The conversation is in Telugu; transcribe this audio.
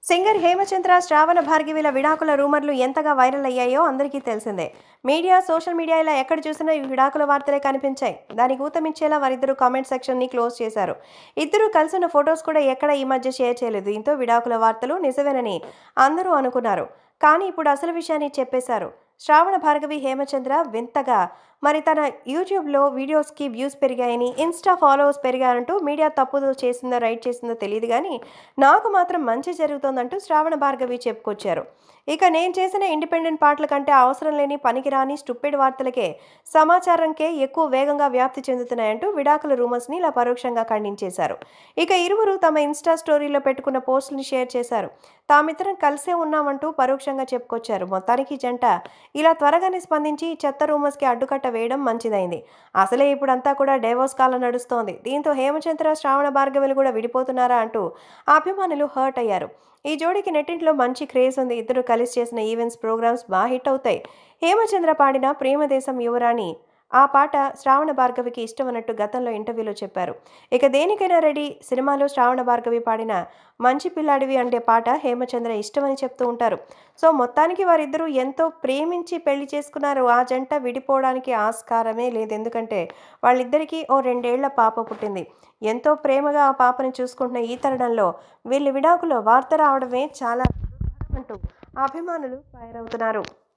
సింగర్ హేమచంద్ర శ్రావణ భార్గవిల విడాకుల రూమర్లు ఎంతగా వైరల్ అయ్యాయో అందరికీ తెలిసిందే మీడియా సోషల్ మీడియా ఇలా ఎక్కడ చూసినా ఈ విడాకుల వార్తలే కనిపించాయి దానికి ఊతమిచ్చేలా వారిద్దరు కామెంట్ సెక్షన్ని క్లోజ్ చేశారు ఇద్దరు కలిసిన ఫొటోస్ కూడా ఎక్కడ ఈ మధ్య షేర్ చేయలేదు దీంతో విడాకుల వార్తలు నిజమేనని అందరూ అనుకున్నారు కానీ ఇప్పుడు అసలు విషయాన్ని చెప్పేశారు శ్రావణ భార్గవి హేమచంద్ర వింతగా మరి తన యూట్యూబ్లో వీడియోస్కి వ్యూస్ పెరిగాయని ఇన్స్టా ఫాలోవర్స్ పెరిగారంటూ మీడియా తప్పుదో చేసిందో రైట్ చేసిందో తెలియదు కానీ నాకు మాత్రం మంచి జరుగుతోందంటూ శ్రావణ భార్గవి చెప్పుకొచ్చారు ఇక నేను చేసిన ఇండిపెండెంట్ పాటల కంటే అవసరం లేని పనికిరాని స్టూపిడ్ వార్తలకే సమాచారంకే ఎక్కువ వేగంగా వ్యాప్తి చెందుతున్నాయంటూ విడాకుల రూమర్స్ని ఇలా పరోక్షంగా ఖండించేశారు ఇక ఇరువురు తమ ఇన్స్టా స్టోరీలో పెట్టుకున్న పోస్టుల్ని షేర్ చేశారు తామిద్దరం కలిసే ఉన్నామంటూ పరోక్షంగా చెప్పుకొచ్చారు మొత్తానికి ఈ జంట ఇలా త్వరగానే స్పందించి ఈ చెత్త రూమర్స్కి అడ్డుకట్ట వేయడం మంచిదైంది అసలే ఇప్పుడంతా కూడా డైవోర్స్ కాలం నడుస్తోంది దీంతో హేమచంద్ర శ్రావణ భార్గవులు కూడా విడిపోతున్నారా అంటూ అభిమానులు హర్ట్ అయ్యారు ఈ జోడీకి నెట్టింట్లో మంచి క్రేజ్ ఉంది ఇద్దరు కలిసి చేసిన ఈవెంట్స్ ప్రోగ్రామ్స్ బాగా హిట్ అవుతాయి హేమచంద్ర పాడిన ప్రేమదేశం యువరాణి ఆ పాట శ్రావణ భార్గవికి ఇష్టమన్నట్టు గతంలో ఇంటర్వ్యూలో చెప్పారు ఇక దేనికైనా రెడీ సినిమాలో శ్రావణ భార్గవి పాడిన మంచి పిల్లాడివి అంటే పాట హేమచంద్ర ఇష్టమని చెప్తూ ఉంటారు సో మొత్తానికి వారిద్దరూ ఎంతో ప్రేమించి పెళ్లి చేసుకున్నారు ఆ జంట విడిపోవడానికి ఆస్కారమే లేదు ఎందుకంటే వాళ్ళిద్దరికీ ఓ రెండేళ్ల పాప పుట్టింది ఎంతో ప్రేమగా ఆ పాపని చూసుకుంటున్న ఈ తరుణంలో వీళ్ళ విడాకులో వార్త రావడమే చాలా అంటూ అభిమానులు ఫైర్ అవుతున్నారు